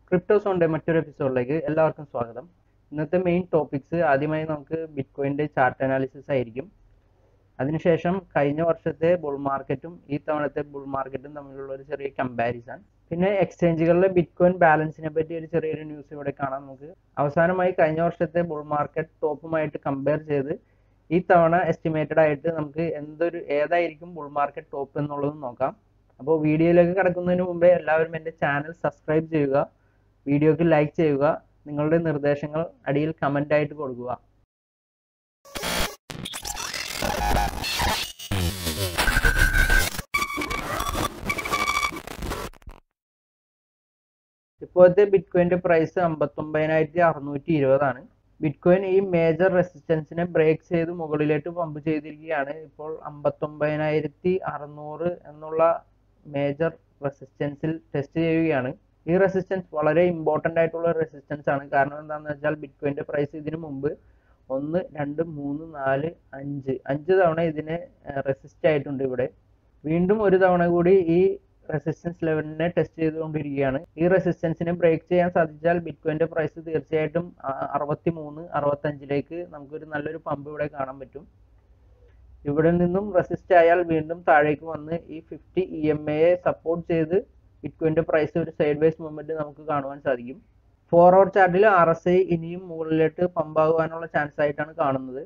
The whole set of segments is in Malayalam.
ക്രിപ്റ്റോസോണിന്റെ മറ്റൊരു എപ്പിസോഡിലേക്ക് എല്ലാവർക്കും സ്വാഗതം ഇന്നത്തെ മെയിൻ ടോപ്പിക്സ് ആദ്യമായി നമുക്ക് ബിറ്റ്കോയിന്റെ ചാർട്ട് അനാലിസിസ് ആയിരിക്കും അതിനുശേഷം കഴിഞ്ഞ വർഷത്തെ ബുൾ മാർക്കറ്റും ഈ തവണത്തെ ബുൾ മാർക്കറ്റും തമ്മിലുള്ള ഒരു ചെറിയ കമ്പാരിസൺ പിന്നെ എക്സ്ചേഞ്ചുകളിലെ ബിറ്റ്കോയിൻ ബാലൻസിനെ പറ്റി ഒരു ചെറിയൊരു ന്യൂസ് ഇവിടെ കാണാം നമുക്ക് അവസാനമായി കഴിഞ്ഞ വർഷത്തെ ബുൾ മാർക്കറ്റ് ടോപ്പുമായിട്ട് കമ്പയർ ചെയ്ത് ഈ തവണ എസ്റ്റിമേറ്റഡ് ആയിട്ട് നമുക്ക് എന്തൊരു ഏതായിരിക്കും ബുൾ മാർക്കറ്റ് ടോപ്പ് എന്നുള്ളത് നോക്കാം അപ്പോൾ വീഡിയോയിലേക്ക് കിടക്കുന്നതിന് മുമ്പേ എല്ലാവരും എൻ്റെ ചാനൽ സബ്സ്ക്രൈബ് ചെയ്യുക വീഡിയോക്ക് ലൈക്ക് ചെയ്യുക നിങ്ങളുടെ നിർദ്ദേശങ്ങൾ അടിയിൽ കമൻ്റ് ആയിട്ട് കൊടുക്കുക ഇപ്പോഴത്തെ ബിറ്റ്കോയിന്റെ പ്രൈസ് അമ്പത്തൊമ്പതിനായിരത്തി അറുന്നൂറ്റി ഇരുപതാണ് ബിറ്റ്കോയിൻ ഈ മേജർ റെസിസ്റ്റൻസിനെ ബ്രേക്ക് ചെയ്ത് മുകളിലേക്ക് പമ്പ് ചെയ്തിരിക്കുകയാണ് ഇപ്പോൾ അമ്പത്തൊമ്പതിനായിരത്തി അറുന്നൂറ് എന്നുള്ള മേജർ റെസിസ്റ്റൻസിൽ ടെസ്റ്റ് ചെയ്യുകയാണ് ഈ റെസിസ്റ്റൻസ് വളരെ ഇമ്പോർട്ടൻ്റ് ആയിട്ടുള്ള റെസിസ്റ്റൻസ് ആണ് കാരണം എന്താണെന്ന് വെച്ചാൽ ബിറ്റ്കോയിന്റെ പ്രൈസ് ഇതിനു മുമ്പ് ഒന്ന് രണ്ട് മൂന്ന് നാല് അഞ്ച് അഞ്ച് തവണ ഇതിനെ റെസിസ്റ്റ് ആയിട്ടുണ്ട് ഇവിടെ വീണ്ടും ഒരു തവണ കൂടി ഈ റെസിസ്റ്റൻസ് ലെവലിനെ ടെസ്റ്റ് ചെയ്തുകൊണ്ടിരിക്കുകയാണ് ഈ റെസിസ്റ്റൻസിനെ ബ്രേക്ക് ചെയ്യാൻ സാധിച്ചാൽ ബിറ്റ്കോയിന്റെ പ്രൈസ് തീർച്ചയായിട്ടും അറുപത്തി മൂന്ന് അറുപത്തഞ്ചിലേക്ക് നമുക്കൊരു നല്ലൊരു പമ്പ് ഇവിടെ കാണാൻ പറ്റും ഇവിടെ നിന്നും റെസിസ്റ്റ് ആയാൽ വീണ്ടും താഴേക്ക് വന്ന് ഈ ഫിഫ്റ്റി ഇ എം എയെ സപ്പോർട്ട് ചെയ്ത് ബിറ്റ്കോയിന്റെ പ്രൈസ് ഒരു സൈഡ് വൈസ് മൂവ്മെന്റ് നമുക്ക് കാണുവാൻ സാധിക്കും ഫോർ അവർ ചാർട്ടിൽ ആർ എസ് ഐ ഇനിയും മുകളിലേക്ക് പമ്പ് ആകുവാനുള്ള ചാൻസ് ആയിട്ടാണ് കാണുന്നത്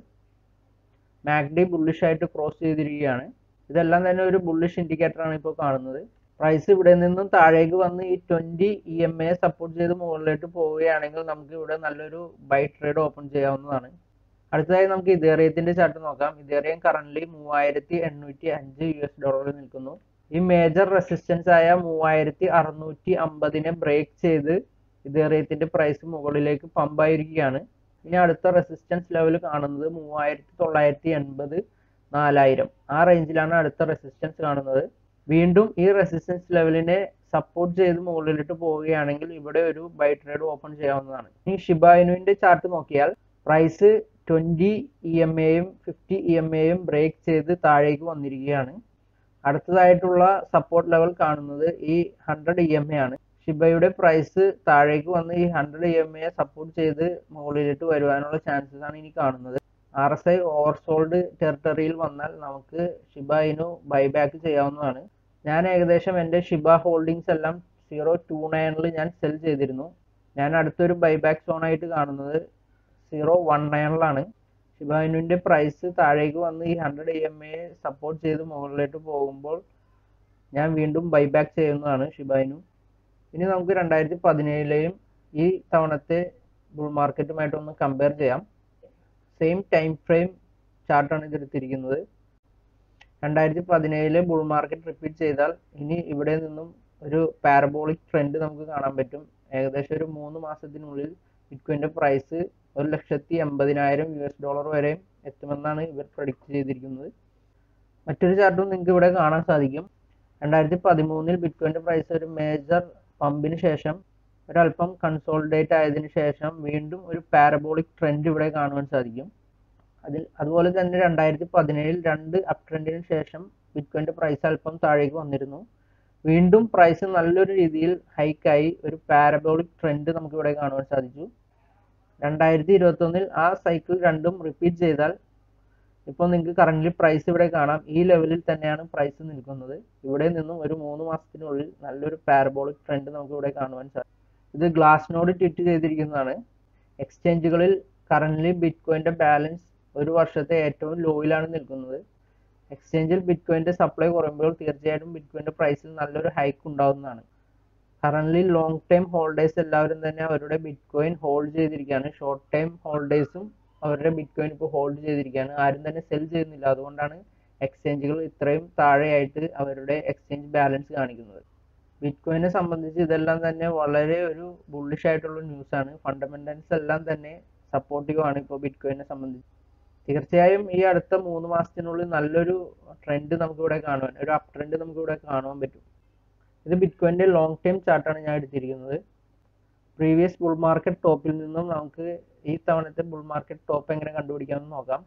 മാഗ്ഡി ബുള്ളിഷ് ആയിട്ട് ക്രോസ് ചെയ്തിരിക്കുകയാണ് ഇതെല്ലാം തന്നെ ഒരു ബുള്ളിഷ് ഇൻഡിക്കേറ്റർ ആണ് ഇപ്പോൾ കാണുന്നത് പ്രൈസ് ഇവിടെ നിന്നും താഴേക്ക് വന്ന് ഈ twenty E M A support ചെയ്ത് മുകളിലേക്ക് പോവുകയാണെങ്കിൽ നമുക്ക് ഇവിടെ നല്ലൊരു ബൈ ട്രേഡ് ഓപ്പൺ ചെയ്യാവുന്നതാണ് അടുത്തതായി നമുക്ക് ഇതേറിയത്തിന്റെ ചാർട്ട് നോക്കാം ഇതേറിയം കറന്റ് മൂവായിരത്തി എണ്ണൂറ്റി അഞ്ച് യു എസ് ഡോളറിൽ നിൽക്കുന്നു ഈ മേജർ റെസിസ്റ്റൻസ് ആയ മൂവായിരത്തി അറുന്നൂറ്റി അമ്പതിനെ ബ്രേക്ക് ചെയ്ത് ഇതേറിയത്തിന്റെ പ്രൈസ് മുകളിലേക്ക് പമ്പായിരിക്കുകയാണ് ഇനി അടുത്ത റെസിസ്റ്റൻസ് ലെവൽ കാണുന്നത് മൂവായിരത്തി തൊള്ളായിരത്തി എൺപത് നാലായിരം ആ റേഞ്ചിലാണ് അടുത്ത റെസിസ്റ്റൻസ് കാണുന്നത് വീണ്ടും ഈ റെസിസ്റ്റൻസ് ലെവലിനെ സപ്പോർട്ട് ചെയ്ത് മുകളിലിട്ട് പോവുകയാണെങ്കിൽ ഇവിടെ ഒരു ബൈ ട്രേഡ് ഓപ്പൺ ചെയ്യാവുന്നതാണ് ഇനി ഷിബായിനുവിന്റെ ചാർട്ട് നോക്കിയാൽ പ്രൈസ് ട്വന്റി ഇ എം എയും ഫിഫ്റ്റി ഇ എം എയും ബ്രേക്ക് ചെയ്ത് താഴേക്ക് വന്നിരിക്കുകയാണ് അടുത്തതായിട്ടുള്ള സപ്പോർട്ട് ലെവൽ കാണുന്നത് ഈ ഹൺഡ്രഡ് ഇ എം എ ആണ് ഷിബയുടെ പ്രൈസ് താഴേക്ക് വന്ന് ഈ hundred E M A support ചെയ്ത് മുകളിലിട്ട് വരുവാനുള്ള ചാൻസസ് ആണ് ഇനി കാണുന്നത് ആർ എസ് ഐ ഓവർസോൾഡ് ടെറിട്ടറിയിൽ വന്നാൽ നമുക്ക് ഷിബ ഇനു ബൈബാക്ക് ചെയ്യാവുന്നതാണ് ഞാൻ ഏകദേശം എൻ്റെ ഷിബ ഹോൾഡിങ്സ് എല്ലാം സീറോ ടു നയനിൽ ഞാൻ സെൽ ചെയ്തിരുന്നു ഞാൻ അടുത്തൊരു ബൈബാക്ക് സോൺ ആയിട്ട് കാണുന്നത് സീറോ വൺ നയനിലാണ് ഷിബ ഇനുവിൻ്റെ പ്രൈസ് താഴേക്ക് വന്ന് ഈ hundred E M A support ചെയ്ത് മുകളിലേക്ക് പോകുമ്പോൾ ഞാൻ വീണ്ടും ബൈബാക്ക് ചെയ്യുന്നതാണ് ഷിബ ഇനു ഇനി നമുക്ക് രണ്ടായിരത്തി പതിനേഴിലെയും ഈ തവണത്തെ ബുൾ മാർക്കറ്റുമായിട്ട് ഒന്ന് കമ്പയർ ചെയ്യാം സെയിം ടൈം ഫ്രെയിം ചാർട്ടാണ് ഇതെടുത്തിരിക്കുന്നത് രണ്ടായിരത്തി പതിനേഴിലെ ബുൾ മാർക്കറ്റ് റിപ്പീറ്റ് ചെയ്താൽ ഇനി ഇവിടെ നിന്നും ഒരു പാരബോളിക് ട്രെൻഡ് നമുക്ക് കാണാൻ പറ്റും ഏകദേശം ഒരു മൂന്ന് മാസത്തിനുള്ളിൽ ബിറ്റ്കോയിന്റെ പ്രൈസ് ഒരു ലക്ഷത്തി എൺപതിനായിരം യു എസ് ഡോളർ വരെ എത്തുമെന്നാണ് ഇവർ പ്രഡിക്റ്റ് ചെയ്തിരിക്കുന്നത് മറ്റൊരു ചാർട്ടും നിങ്ങൾക്ക് ഇവിടെ കാണാൻ സാധിക്കും രണ്ടായിരത്തി പതിമൂന്നിൽ ബിറ്റ്കോയിന്റെ പ്രൈസ് ഒരു മേജർ പമ്പിന് ശേഷം ഒരല്പം കൺസോൾഡേറ്റ് ആയതിനു ശേഷം വീണ്ടും ഒരു പാരബോളിക് ട്രെൻഡ് ഇവിടെ കാണുവാൻ സാധിക്കും അതിൽ അതുപോലെ തന്നെ രണ്ടായിരത്തി പതിനേഴിൽ രണ്ട് അപ് ട്രെൻഡിന് ശേഷം ബിറ്റ്കോയിന്റെ പ്രൈസ് അല്പം താഴേക്ക് വന്നിരുന്നു വീണ്ടും പ്രൈസ് നല്ലൊരു രീതിയിൽ ഹൈക്കായി ഒരു പാരബോളിക് ട്രെൻഡ് നമുക്ക് ഇവിടെ കാണുവാൻ സാധിച്ചു രണ്ടായിരത്തി ഇരുപത്തി ഒന്നിൽ ആ സൈക്കിൾ രണ്ടും റിപ്പീറ്റ് ചെയ്താൽ ഇപ്പോൾ നിങ്ങൾക്ക് കറന്റ് പ്രൈസ് ഇവിടെ കാണാം ഈ ലെവലിൽ തന്നെയാണ് പ്രൈസ് നിൽക്കുന്നത് ഇവിടെ നിന്നും ഒരു മൂന്ന് മാസത്തിനുള്ളിൽ നല്ലൊരു പാരബോളിക് ട്രെൻഡ് നമുക്ക് ഇവിടെ കാണുവാൻ സാധിക്കും ഇത് ഗ്ലാസ് നോഡ് ട്വിറ്റ് ചെയ്തിരിക്കുന്നതാണ് എക്സ്ചേഞ്ചുകളിൽ കറന്റ് ബിറ്റ്കോയിന്റെ ബാലൻസ് ഒരു വർഷത്തെ ഏറ്റവും ലോയിലാണ് നിൽക്കുന്നത് എക്സ്ചേഞ്ചിൽ ബിറ്റ്കോയിന്റെ സപ്ലൈ കുറയുമ്പോൾ തീർച്ചയായിട്ടും ബിറ്റ്കോയിന്റെ പ്രൈസിൽ നല്ലൊരു ഹൈക്ക് ഉണ്ടാവുന്നതാണ് കറന്റ് ലോങ് ടൈം ഹോൾഡേഴ്സ് എല്ലാവരും തന്നെ അവരുടെ ബിറ്റ്കോയിൻ ഹോൾഡ് ചെയ്തിരിക്കുകയാണ് ഷോർട്ട് ടൈം ഹോൾഡേഴ്സും അവരുടെ ബിറ്റ്കോയിൻ ഇപ്പോൾ ഹോൾഡ് ചെയ്തിരിക്കുകയാണ് ആരും തന്നെ സെൽ ചെയ്യുന്നില്ല അതുകൊണ്ടാണ് എക്സ്ചേഞ്ചുകൾ ഇത്രയും താഴെയായിട്ട് അവരുടെ എക്സ്ചേഞ്ച് ബാലൻസ് കാണിക്കുന്നത് ബിറ്റ്കോയിനെ സംബന്ധിച്ച് ഇതെല്ലാം തന്നെ വളരെ ഒരു ബുള്ളിഷ് ആയിട്ടുള്ള ന്യൂസ് ആണ് ഫണ്ടമെന്റൽസ് എല്ലാം തന്നെ സപ്പോർട്ടീവ് ആണ് ഇപ്പോൾ ബിറ്റ്കോയിനെ സംബന്ധിച്ച് തീർച്ചയായും ഈ അടുത്ത മൂന്ന് മാസത്തിനുള്ളിൽ നല്ലൊരു ട്രെൻഡ് നമുക്ക് ഇവിടെ കാണുവാൻ ഒരു അപ് ട്രെൻഡ് നമുക്ക് ഇവിടെ കാണുവാൻ പറ്റും ഇത് ബിറ്റ്കോയിന്റെ ലോങ് ടൈം ചാർട്ടാണ് ഞാൻ എടുത്തിരിക്കുന്നത് പ്രീവിയസ് ബുൾ മാർക്കറ്റ് ടോപ്പിൽ നിന്നും നമുക്ക് ഈ തവണത്തെ ബുൾ മാർക്കറ്റ് ടോപ്പ് എങ്ങനെ കണ്ടുപിടിക്കാമെന്ന് നോക്കാം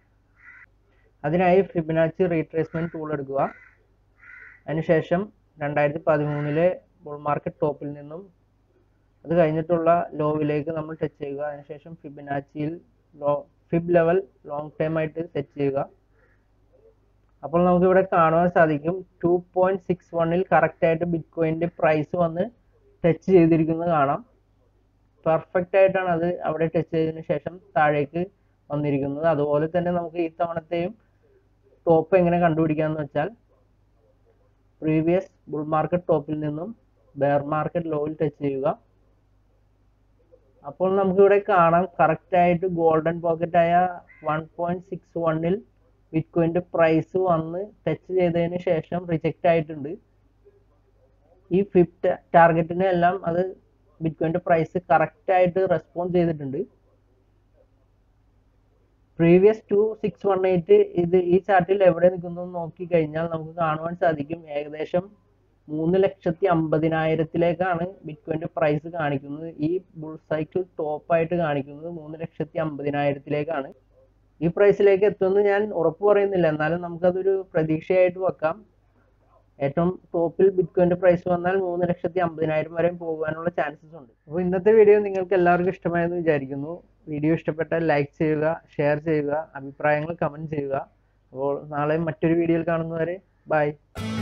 അതിനായി ഫിബനാച്ചി റീട്രേസ്മെന്റ് ടൂൾ എടുക്കുക അതിനുശേഷം രണ്ടായിരത്തി പതിമൂന്നിലെ ബുൾ മാർക്കറ്റ് ടോപ്പിൽ നിന്നും അത് കഴിഞ്ഞിട്ടുള്ള ലോവിലേക്ക് നമ്മൾ ടച്ച് ചെയ്യുക അതിനുശേഷം ഫിബനാച്ചിയിൽ low fib level long time ആയിട്ട് സെറ്റ് ചെയ്യുക അപ്പോൾ നമുക്ക് ഇവിടെ കാണുവാൻ സാധിക്കും ടു പോയിന്റ് സിക്സ് വണ്ണിൽ കറക്റ്റ് ആയിട്ട് ബിറ്റ് കോയിന്റെ പ്രൈസ് വന്ന് ടച്ച് ചെയ്തിരിക്കുന്നത് കാണാം പെർഫെക്റ്റ് ആയിട്ടാണ് അത് അവിടെ ടച്ച് ചെയ്തതിന് ശേഷം താഴേക്ക് വന്നിരിക്കുന്നത് അതുപോലെ തന്നെ നമുക്ക് ഈ തവണത്തെയും ടോപ്പ് എങ്ങനെ കണ്ടുപിടിക്കാന്ന് വെച്ചാൽ പ്രീവിയസ് ബുൾ മാർക്കറ്റ് ടോപ്പിൽ നിന്നും ബെയർ മാർക്കറ്റ് ലോയിൽ ടച്ച് ചെയ്യുക അപ്പോൾ നമുക്ക് ഇവിടെ കാണാം കറക്റ്റ് ആയിട്ട് ഗോൾഡൻ പോക്കറ്റ് ആയ വൺ പോയിന്റ് സിക്സ് വണ്ണിൽ ബിറ്റ്കോയിന്റെ പ്രൈസ് വന്ന് ടച്ച് ചെയ്തതിന് ശേഷം റിജക്റ്റ് ആയിട്ടുണ്ട് ഈ ഫിഫ്റ്റ് ടാർഗറ്റിനെ എല്ലാം അത് ബിറ്റ്കോയിന്റെ പ്രൈസ് കറക്റ്റ് ആയിട്ട് റെസ്പോണ്ട് ചെയ്തിട്ടുണ്ട് previous two six one eight ഇത് ഈ ചാർട്ടിൽ എവിടെ നിൽക്കുന്നു നോക്കി കഴിഞ്ഞാൽ നമുക്ക് കാണുവാൻ സാധിക്കും ഏകദേശം മൂന്ന് ലക്ഷത്തി അമ്പതിനായിരത്തിലേക്കാണ് ബിറ്റ്കോയിന്റെ പ്രൈസ് കാണിക്കുന്നത് ഈ ബുൾ സൈക്കിൾ ടോപ്പ് ആയിട്ട് കാണിക്കുന്നത് മൂന്ന് ലക്ഷത്തി അമ്പതിനായിരത്തിലേക്കാണ് ഈ പ്രൈസിലേക്ക് എത്തുമെന്ന് ഞാൻ ഉറപ്പ് പറയുന്നില്ല എന്നാലും നമുക്കതൊരു പ്രതീക്ഷയായിട്ട് വെക്കാം ഏറ്റവും ടോപ്പിൽ ബിറ്റ്കോയിന്റെ പ്രൈസ് വന്നാൽ മൂന്ന് ലക്ഷത്തി അമ്പതിനായിരം വരെ പോകാനുള്ള ചാൻസസ് ഉണ്ട് അപ്പോൾ ഇന്നത്തെ വീഡിയോ നിങ്ങൾക്ക് എല്ലാവർക്കും ഇഷ്ടമായെന്ന് വിചാരിക്കുന്നു വീഡിയോ ഇഷ്ടപ്പെട്ടാൽ ലൈക്ക് ചെയ്യുക ഷെയർ ചെയ്യുക അഭിപ്രായങ്ങൾ കമന്റ് ചെയ്യുക അപ്പോൾ നാളെ മറ്റൊരു വീഡിയോയിൽ കാണുന്നവരെ ബൈ